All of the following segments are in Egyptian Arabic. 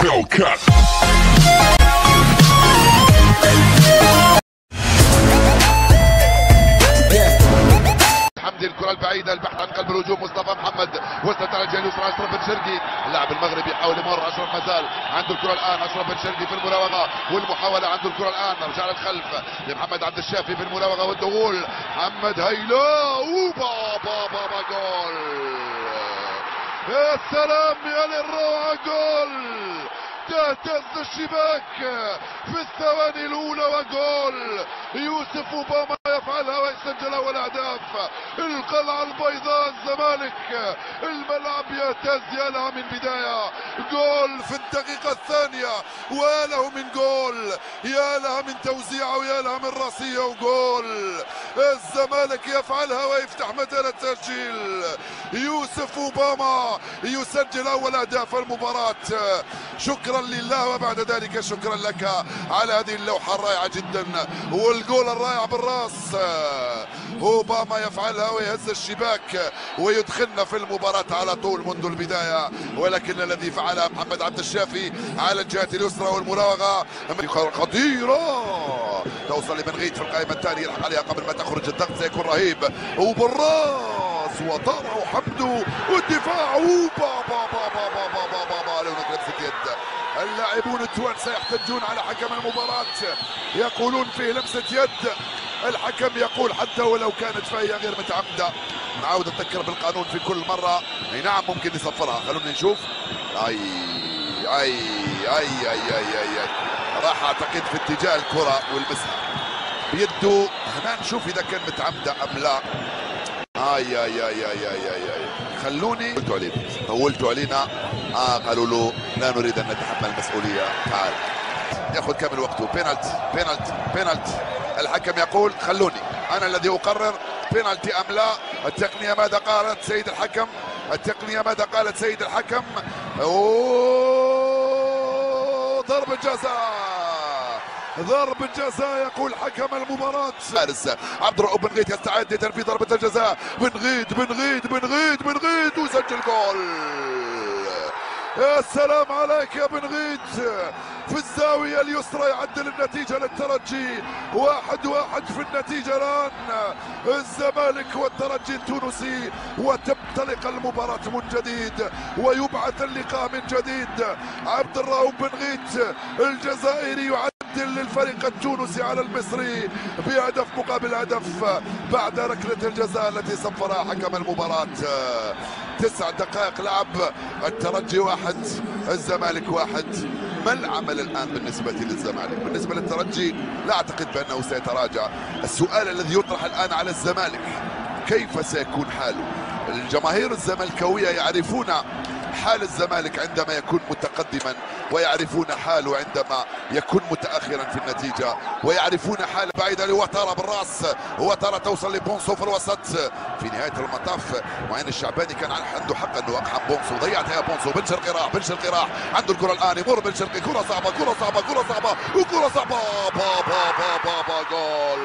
Hellcat. حمدي الكره البعيده البحث عن قلب الهجوم مصطفى محمد وصلت على الجهه اليسرى اشرف بن شرقي اللاعب المغربي يحاول يمر اشرف مازال عنده الكره الان اشرف بن شرقي في المراوغه والمحاوله عنده الكره الان رجع للخلف لمحمد عبد الشافي في المراوغه والدخول محمد هيلا وبابا بابا جول يا سلام يا للروعه جول تهتز الشباك في الثواني الاولى وجول يوسف اوباما يفعلها ويسجل اول اهداف القلعه البيضاء الزمالك الملعب يهتز يا لها من بدايه جول في الدقيقه الثانيه ويا له من جول يا لها من توزيعه ويا لها من راسيه وجول الزمالك يفعلها ويفتح مجال التسجيل يوسف اوباما يسجل اول اهداف المباراه شكرا لله وبعد ذلك شكرا لك على هذه اللوحه الرائعه جدا والجول الرائع بالراس اوباما يفعلها ويهز الشباك ويدخلنا في المباراه على طول منذ البدايه ولكن الذي فعلها محمد عبد الشافي على الجهه اليسرى والمراوغه خطيره توصل لبنغيت في القائمه الثانيه يلحق عليها قبل ما تخرج الضغط سيكون رهيب وبالراس وطاره حمدو والدفاع بابا بابا بابا بابا بابا لو لمسه يد اللاعبون التوانسه يحتجون على حكم المباراه يقولون فيه لمسه يد الحكم يقول حتى ولو كانت فهي غير متعمده نعاود نذكر بالقانون في كل مره اي نعم ممكن يصفرها خلونا نشوف اي اي اي اي اي اي, أي. راح اعتقد في اتجاه الكره والمسها بيده هنا نشوف اذا كان متعمده ام لا اي اي اي اي اي اي, أي. خلوني قلتوا علينا طولتوا علينا اه قالوا له لا نريد ان نتحمل المسؤوليه تعال ياخذ كامل وقته بينالتي بينالتي بينالتي الحكم يقول خلوني انا الذي اقرر بينالتي ام لا التقنيه ماذا قالت سيد الحكم التقنيه ماذا قالت سيد الحكم أوه ضربه جزاء ضرب الجزاء يقول حكم المباراة فارس عبد الرؤوف بن غيث يستعد لتنفيذ ضربة الجزاء بن غيث بن غيث بن غيث بن غيث ويسجل جول يا سلام عليك يا بن غيث في الزاوية اليسرى يعدل النتيجة للترجي واحد واحد في النتيجة الآن الزمالك والترجي التونسي وتنطلق المباراة من جديد ويبعث اللقاء من جديد عبد الرؤوف بن غيث الجزائري يعدل للفريق التونسي على المصري بهدف مقابل هدف بعد ركلة الجزاء التي صفرها حكم المباراة تسع دقائق لعب الترجي واحد الزمالك واحد ما العمل الان بالنسبه للزمالك؟ بالنسبه للترجي لا اعتقد بانه سيتراجع، السؤال الذي يطرح الان على الزمالك كيف سيكون حاله؟ الجماهير الزملكاويه يعرفون حال الزمالك عندما يكون متقدما ويعرفون حاله عندما يكون متاخرا في النتيجه ويعرفون حال بعيده لوتارا بالراس وتارا توصل لبونسو في الوسط في نهايه المطاف معين الشعباني كان عنده حق انه اقحم بونسو ضيعتها يا بونسو بن شرقي راح بن شرقي راح عنده الكره الان يمر بن شرقي كره صعبه كره صعبه كره صعبه وكره صعبه با با با با با جول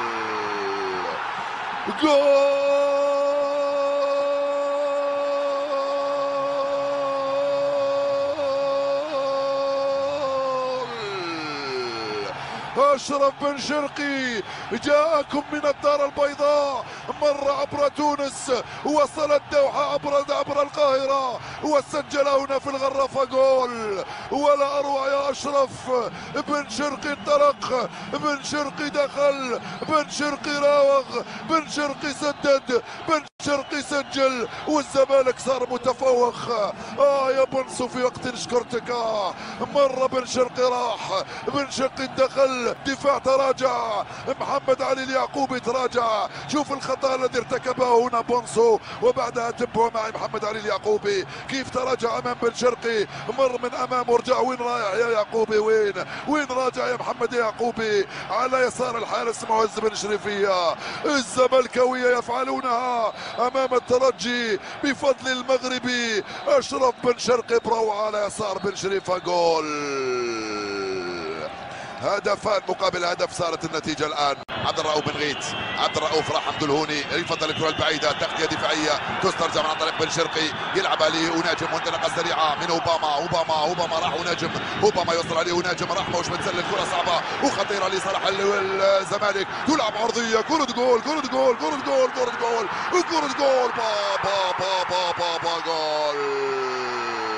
جول اشرف بن شرقي جاءكم من الدار البيضاء مر عبر تونس وصل الدوحة عبر عبر القاهرة وسجل هنا في الغرفة جول ولا أروع يا أشرف بن شرقي انطلق بن شرقي دخل بن شرقي راوغ بن شرقي سدد بن شرقي سجل والزمالك صار متفوق اه يا بنسو في وقت شكرتك آه مر بن شرقي راح بن شرقي دخل دفاع تراجع محمد علي اليعقوبي تراجع شوف الخطا الذي ارتكبه هنا بونسو وبعدها تبعوا معي محمد علي اليعقوبي كيف تراجع امام بن شرقي مر من امام ورجع وين رايح يا يعقوبي وين وين راجع يا محمد يعقوبي على يسار الحارس معز بن شريفيه الزملكاويه يفعلونها امام الترجي بفضل المغربي اشرف بن شرقي بروعه على يسار بن شريفه جول هدفان مقابل هدف صارت النتيجه الان عبد الرؤوف بن غيت عبد الرؤوف راح حمد الهوني يفضل الكره البعيده تغطيه دفاعيه تسترجع عن طريق بن شرقي يلعب عليه وناجم وانطلاقه سريعه من اوباما اوباما اوباما راح وناجم اوباما يوصل عليه وناجم راح موش بتسلل الكره صعبه وخطيره لصالح الزمالك تلعب عرضيه كره جول كره جول كره جول كره جول وكره جول با با با با با, با جول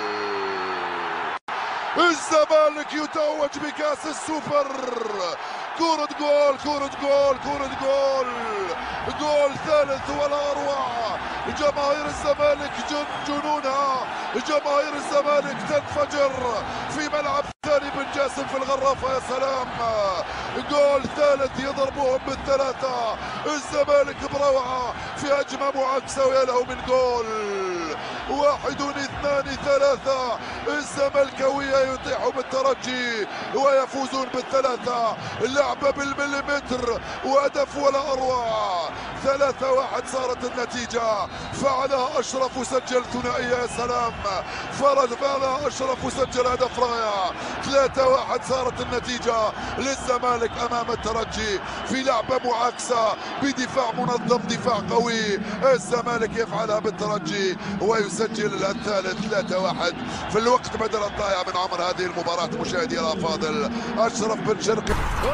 الزمالك يتوج بكاس السوبر كرة جول كرة جول كرة جول جول ثالث ولا أروع جماهير الزمالك جن جنونها جماهير الزمالك تنفجر في ملعب ثاني بن جاسم في الغرافة يا سلام جول ثالث يضربهم بالثلاثة الزمالك بروعة في هجمة معاكسة ويا له من جول واحد اثنان ثلاثة الزملكاوية يطيحوا بالترجي ويفوزون بالثلاثة لعبة بالمليمتر وهدف ولا أروع ثلاثة واحد صارت النتيجة فعلها أشرف وسجل ثنائية يا سلام فرج فعلها أشرف وسجل هدف رائع ثلاثة واحد صارت النتيجة للزمالك أمام الترجي في لعبة معاكسة بدفاع منظم دفاع قوي الزمالك يفعلها بالترجي ويسجل الثالث ثلاثة واحد في الوقت بدل الضائع من عمر هذه المباراة مشاهدي الأفاضل أشرف بن شرقي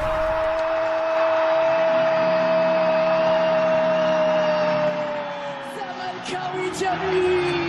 زملكاوي جميل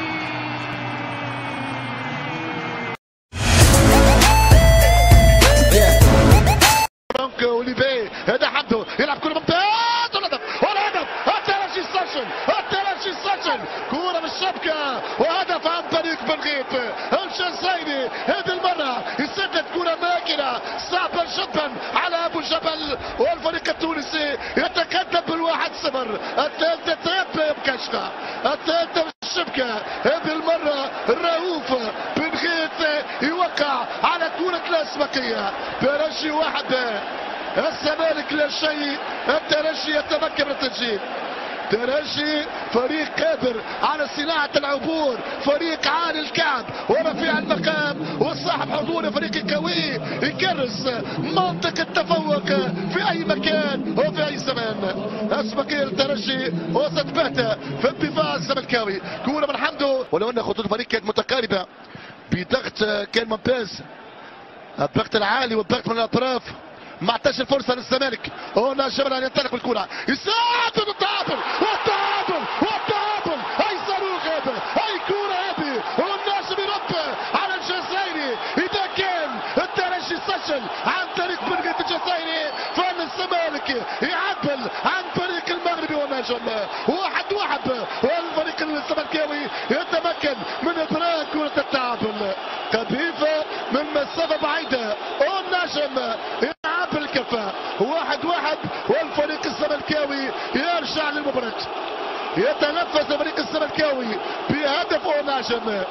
فرانك اوليفي هذا حده يلعب كره ممتاز والهدف والهدف الترجي سيشن الترجي سيشن كره بالشبكه وهدف عن طريق بنغيت الشنسيني هذه المره يسدد كره ماكنه صعبه جدا على ابو جبل والفريق التونسي يتقدم بالواحد صفر الثالثه ثابته بكشفه الثالثه بالشبكه هذه المره الرؤوف بن غيث يوقع على كرة الأسبقية ترجي واحد الزمالك لا شيء الترجي يتمكن من التسجيل ترجي فريق قادر على صناعة العبور فريق عالي الكعب ورفيع المقام وصاحب حضور فريق قوي يكرس منطق التفوق في أي مكان وفي أي زمان أسبقية الترجي وسط بهتة في الدفاع الزملكاوي كورة من حمدو ولو أن خطوط الفريق كانت متقاربة بضغط كان ممتاز الضغط العالي والضغط من الاطراف ما اعطاش الفرصه للزمالك هنا جبل ان ينطلق بالكره يساعد التعادل والتعادل والتعادل اي صاروخ هذا اي كوره هذه والناجم يرد على الجزائري اذا كان الترجي سجل عن طريق برقه الجزائري فان الزمالك يعدل عن طريق المغربي والنجم واحد واحد والفريق الزملكاوي يتمكن من ادراك كره التعادل قذيفه من مسافه بعيده والنجم يلعب الكفه واحد واحد والفريق الزملكاوي يرجع للمباراة يتنفس الفريق الزملكاوي بهدف ونجم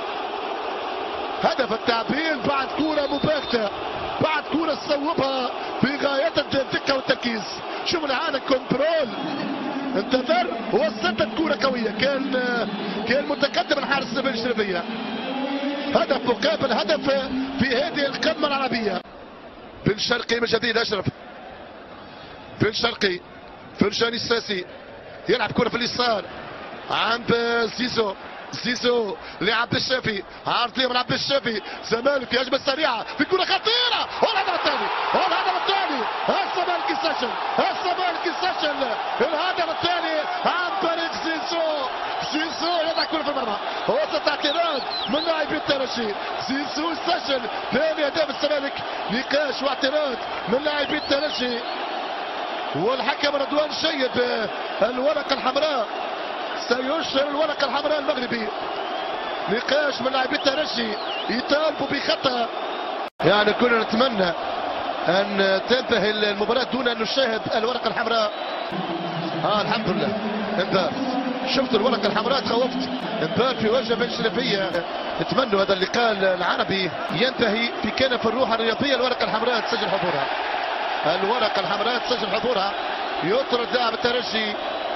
هدف التعبير بعد كرة مباغتة بعد كرة صوبها بغاية الدقة والتركيز شوف العالم كنترول انتظر وسطت كرة قوية كان كان متقدم الحارس بن شربية هدف مقابل هدف في هذه القمة العربية بن شرقي من جديد اشرف بن شرقي فرجاني الساسي يلعب كرة في اليسار عند زيزو زيزو لعبد الشافي عرضية من عبد الشافي زمالك في هجمة سريعة في كرة خطيرة والهدف الثاني والهدف الثاني الزمالك يسجل الزمالك يسجل الهدف الثاني عن طريق زيزو زيزو يضع كرة في المرمى وسط اعتراض من لاعبي الترجي زيزو يسجل ثاني اهداف الزمالك نقاش واعتراض من لاعبي الترجي والحكم رضوان شيد الورقة الحمراء سيشهر الورقة الحمراء المغربي نقاش من لاعبي الترجي يطالبوا بخطأ يعني كنا نتمنى ان تنتهي المباراة دون ان نشاهد الورقة الحمراء اه الحمد لله انذار شفت الورقة الحمراء تخوفت انذار في وجه بن شرفية نتمنى هذا اللقاء العربي ينتهي في كنف الروح الرياضية الورقة الحمراء تسجل حضورها الورقة الحمراء تسجل حضورها يطرد لاعب الترجي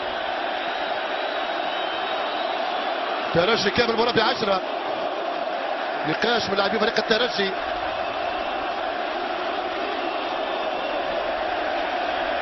ترجي كامل المباراة بعشرة نقاش من لاعبي فريق الترجي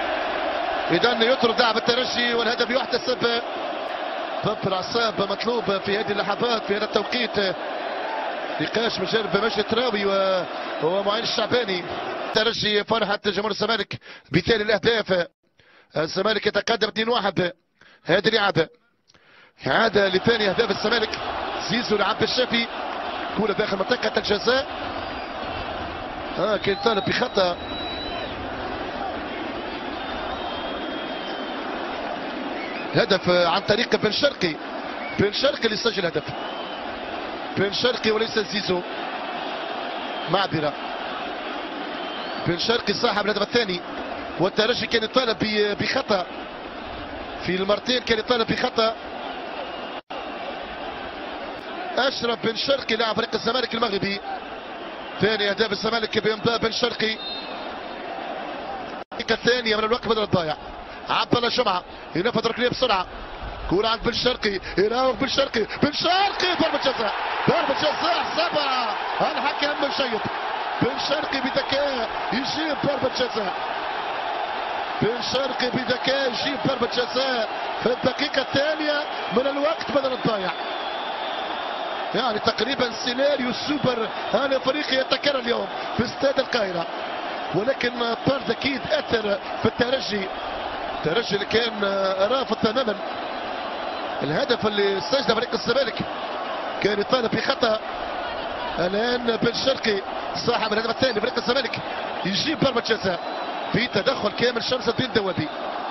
اذا يطرد لاعب الترجي والهدف يحتسب باب عصاب مطلوب في هذه اللحظات في هذا التوقيت نقاش مجرب مجد تراوي ومعين الشعباني ترجي فرحة جمهور الزمالك بتالي الأهداف الزمالك يتقدم 2-1 هذه لعبة إعادة لثاني أهداف الزمالك زيزو لعبد الشافي كورة داخل منطقة الجزاء اه كان طالب بخطأ هدف عن طريق بن شرقي بن شرقي اللي سجل هدف بن شرقي وليس زيزو معذرة بن شرقي صاحب الهدف الثاني والترجي كان يطالب بخطأ في المرتين كان يطالب بخطأ أشرف بن شرقي لاعب فريق الزمالك المغربي ثاني أهداف الزمالك بإمضاء بن شرقي الدقيقة الثانية من الوقت بدل الضايع عبد الله جمعة ينفذ ركنية بسرعة كورة عند بن شرقي يراوغ بن شرقي بن شرقي ضربة جزاء ضربة جزاء حسبها الحكم مشيط بن شرقي بذكاء يجيب ضربة جزاء بن شرقي بذكاء يجيب ضربة جزاء في الدقيقة الثانية من الوقت بدل الضايع يعني تقريبا سيناريو سوبر هذا فريق يتكرر اليوم في استاد القاهرة ولكن طرد اكيد اثر في الترجي الترجي اللي كان رافض تماما الهدف اللي سجله فريق الزمالك كان يطالب بخطا الان بن شرقي صاحب الهدف الثاني لفريق الزمالك يجيب ضربه جزاء في تدخل كامل شمس الدين دوابي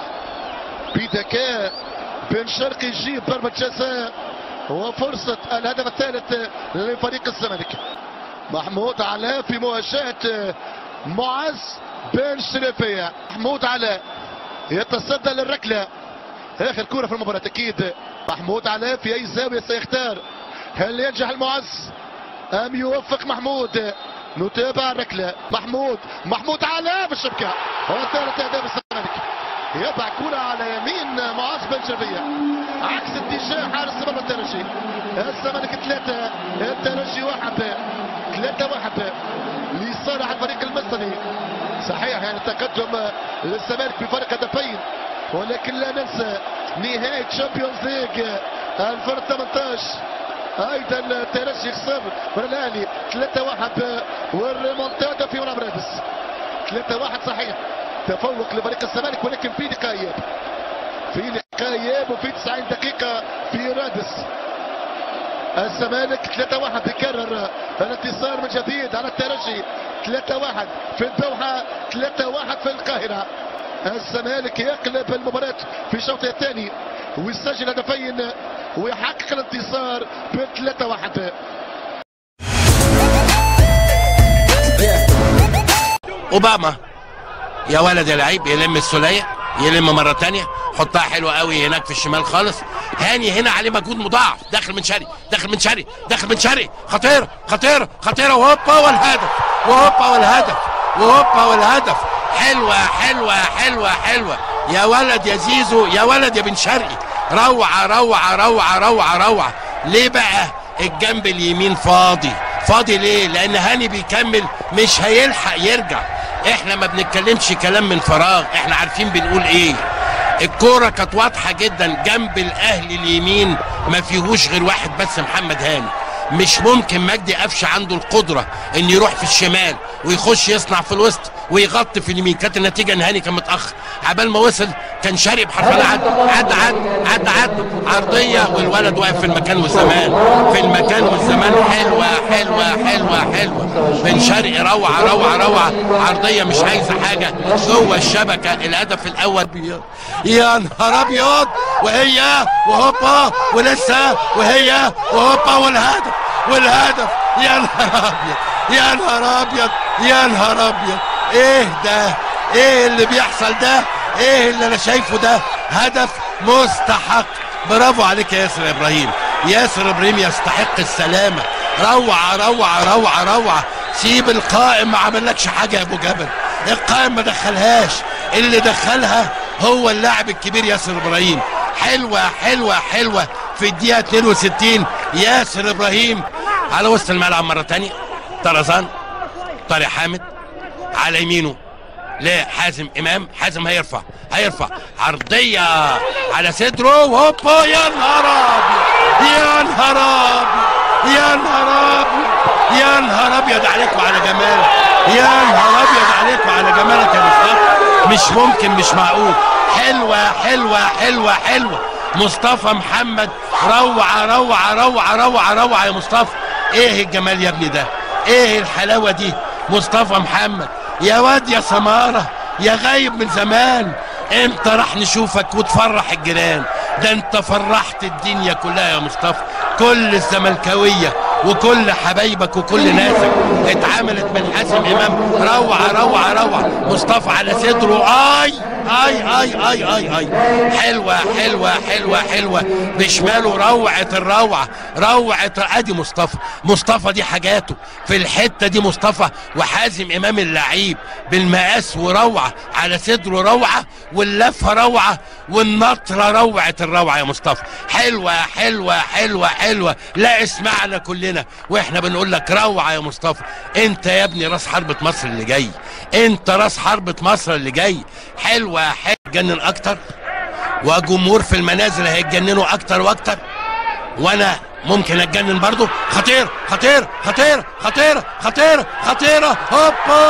بذكاء بن شرقي يجيب ضربه جزاء وفرصه الهدف الثالث لفريق الزمالك محمود علاء في مواجهه معز بن شريفيه محمود علاء يتصدى للركله اخر كره في المباراه اكيد محمود علاء في اي زاويه سيختار هل ينجح المعز ام يوفق محمود نتابع الركله محمود محمود علاء في الشبكه وثالث اهداف الزمالك يضع كرة على يمين معاذ بن شربية عكس اتجاه حارس مرمى الترجي الزمالك ثلاثة الترجي واحد ثلاثة واحد لصالح الفريق المصري صحيح يعني تقدم للزمالك بفرق هدفين ولكن لا ننسى نهاية تشامبيونز ليج 2018 ايضا الترجي خسر من الاهلي 3-1 والريمونتادا في ملعب رادس 3-1 صحيح تفوق لفريق الزمالك ولكن في لقاء اياب في لقاء اياب وفي 90 دقيقة في رادس الزمالك 3-1 بيكرر الانتصار من جديد على الترجي 3-1 في الدوحة 3-1 في القاهرة الزمالك يقلب المباراة في الشوط الثاني ويسجل هدفين ويحقق الانتصار ب 3-1 اوباما يا ولد يا لعيب يلم السوليه يلم مره تانية حطها حلوه قوي هناك في الشمال خالص هاني هنا عليه مجهود مضاعف داخل من شري داخل من شري داخل من شري خطيره خطيره خطيره وهوبا والهدف وهوبا والهدف وهوبا والهدف حلوه حلوه حلوه حلوه يا ولد يا زيزو يا ولد يا بن شرقي روعه روعه روعه روعه روعه ليه بقى الجنب اليمين فاضي فاضي ليه لان هاني بيكمل مش هيلحق يرجع احنا ما بنتكلمش كلام من فراغ احنا عارفين بنقول ايه الكورة كانت واضحة جدا جنب الاهلي اليمين ما فيهوش غير واحد بس محمد هاني مش ممكن مجدي قفشه عنده القدرة ان يروح في الشمال ويخش يصنع في الوسط ويغطي في اليمين كانت النتيجة ان هاني كان متأخر عبال ما وصل كان شاري بحرفان عد عد عد عد عد عرضية والولد واقف في المكان والزمان في المكان والزمان حلوة حلوة حلوة حلوة بن شرقي روعة روعة روعة عرضية مش عايزة حاجة جوه الشبكة الهدف الأول بيض يا نهار أبيض وهي وهوبا ولسه وهي وهوبا والهدف والهدف يا نهار أبيض يا نهار أبيض يا نهار أبيض إيه ده إيه اللي بيحصل ده إيه اللي أنا شايفه ده هدف مستحق برافو عليك يا ياسر إبراهيم ياسر إبراهيم يستحق السلامة روعة روعة روعة روعة سيب القائم ما عملكش حاجة يا أبو جبل القائم ما دخلهاش اللي دخلها هو اللاعب الكبير ياسر إبراهيم حلوة حلوة حلوة في الدقيقة 62 ياسر إبراهيم على وسط الملعب مرة تانية طرزان طارق حامد على يمينه لحازم امام حازم هيرفع هيرفع عرضيه على صدره هوبا يا نهار ابيض يا نهار ابيض يا نهار ابيض يا نهار ابيض عليكم على جمالك يا نهار ابيض عليكم على جمالك يا مصطفى مش ممكن مش معقول حلوه حلوه حلوه حلوه مصطفى محمد روعه روعه روعه روعه روعه يا مصطفى ايه الجمال يا ابني ده ايه الحلاوه دي مصطفى محمد يا واد يا سماره يا غايب من زمان امتى راح نشوفك وتفرح الجيران ده انت فرحت الدنيا كلها يا مصطفى كل الزملكاويه وكل حبايبك وكل ناسك اتعملت من حازم امام روعه روعه روعه مصطفى على صدره اي اي اي اي اي اي حلوه حلوه حلوه حلوه بشماله روعه الروعه روعه ادي مصطفى مصطفى دي حاجاته في الحته دي مصطفى وحازم امام اللعيب بالمقاس وروعه على صدره روعه واللفه روعه والنطره روعه الروعه يا مصطفى حلوه حلوه حلوه حلوه لا اسمعنا كلنا واحنا بنقول لك روعه يا مصطفى انت يا ابني راس حربة مصر اللي جاي انت راس حربة مصر اللي جاي حلوه حلوه جنن اكتر وجمهور في المنازل هيتجننوا اكتر واكتر وانا ممكن اتجنن برضو خطير خطير خطير خطير خطير خطيرة هوبا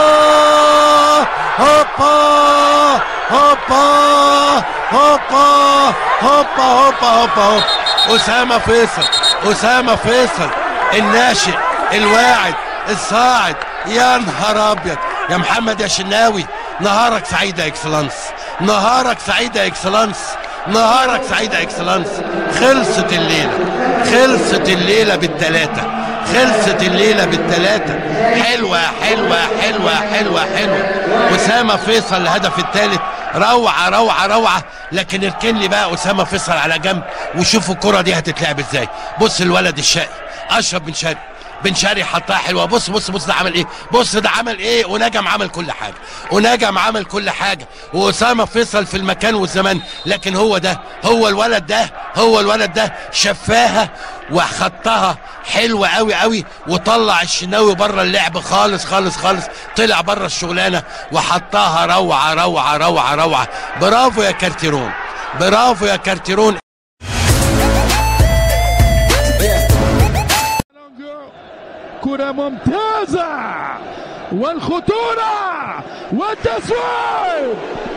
هوبا هوبا هوبا هوبا هوبا هوبا هوبا أسامة فيصل أسامة فيصل الناشئ الواعد الصاعد يا نهار أبيض يا محمد يا شناوي نهارك سعيد يا اكسلانس نهارك سعيد يا اكسلانس نهارك سعيد يا اكسلانس خلصت الليله خلصت الليله بالثلاثه خلصت الليله بالثلاثه حلوه حلوه حلوه حلوه حلوه اسامه فيصل الهدف الثالث روعه روعه روعه لكن اركن لي بقى اسامه فيصل على جنب وشوفوا الكره دي هتتلعب ازاي بص الولد الشقي اشرف بن شرقي بن شرقي حطها حلوه بص بص بص ده عمل ايه بص ده عمل ايه ونجم عمل كل حاجه ونجم عمل كل حاجه واسامه فيصل في المكان والزمان لكن هو ده هو الولد ده هو الولد ده شفاها وخطها حلوه قوي قوي وطلع الشناوي بره اللعب خالص خالص خالص طلع بره الشغلانه وحطها روعه روعه روعه روعه برافو يا كارتيرون برافو يا كارتيرون كرة ممتازة والخطورة والتسويق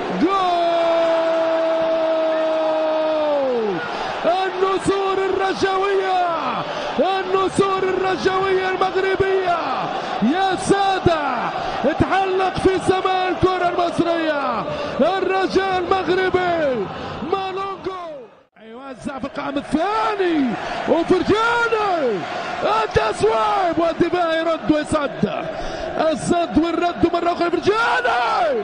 جول النسور الرجوية النسور الرجوية المغربية يا سادة اتعلق في سماء الكرة المصرية الرجاء المغربي مالونجو يوزع في القائم الثاني وفرجاني التسويب والدفاع يرد ويصد الصد والرد مرة أخرى فرجاني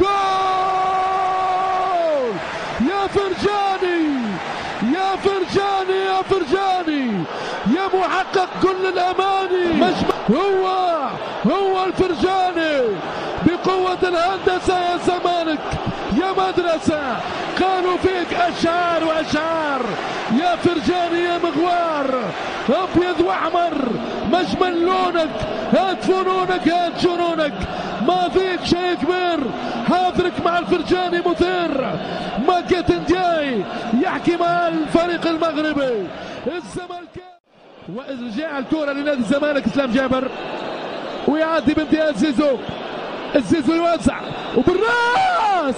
جول يا فرجاني يا فرجاني يا فرجاني يا محقق كل الأماني مجمع هو هو الفرجاني بقوة الهندسة يا زمالك يا مدرسة قالوا فيك أشعار وأشعار يا فرجاني يا مغوار أبيض وأحمر مجمل لونك هات فنونك هات جنونك ما فيك شيء كبير حاضرك مع الفرجاني مثير ماكيت جاي يحكي مع الفريق المغربي الزمالك ورجع الكرة لنادي الزمالك اسلام جابر ويعدي بامتياز زيزو الزيزو يوزع وبالراس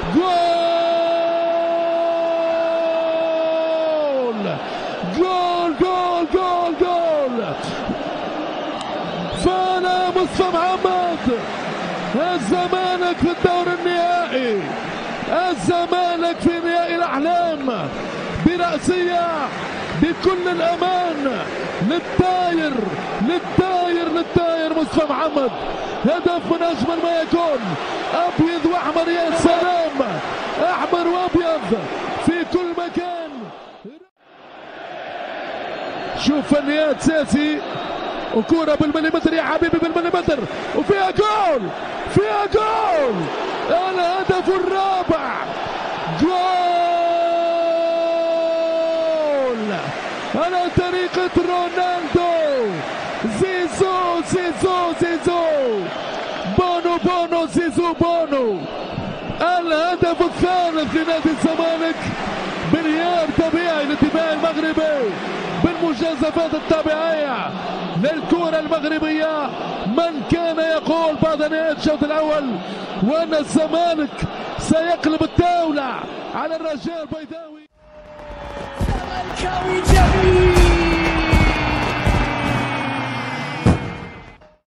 جول جول جول جول جول فانا مصطفى محمد الزمالك في الدور النهائي الزمالك في نهائي الاحلام براسيه بكل الامان للطاير للطاير للطاير مصطفى محمد هدف من اجمل ما يكون ابيض واحمر يا سلام احمر وابيض في كل مكان شوف فنيات ساسي وكرة بالمليمتر يا حبيبي بالمليمتر وفيها جول فيها جول الهدف الرابع جول على طريقة رونالدو زيزو زيزو زيزو بونو بونو وزيزو بونو الهدف الثالث لنادي الزمالك بانهيار طبيعي للدفاع المغربي بالمجازفات الطبيعية للكرة المغربية من كان يقول بعد نهاية الشوط الأول وأن الزمالك سيقلب الدولة على الرجاء البيضاوي الكوي جميل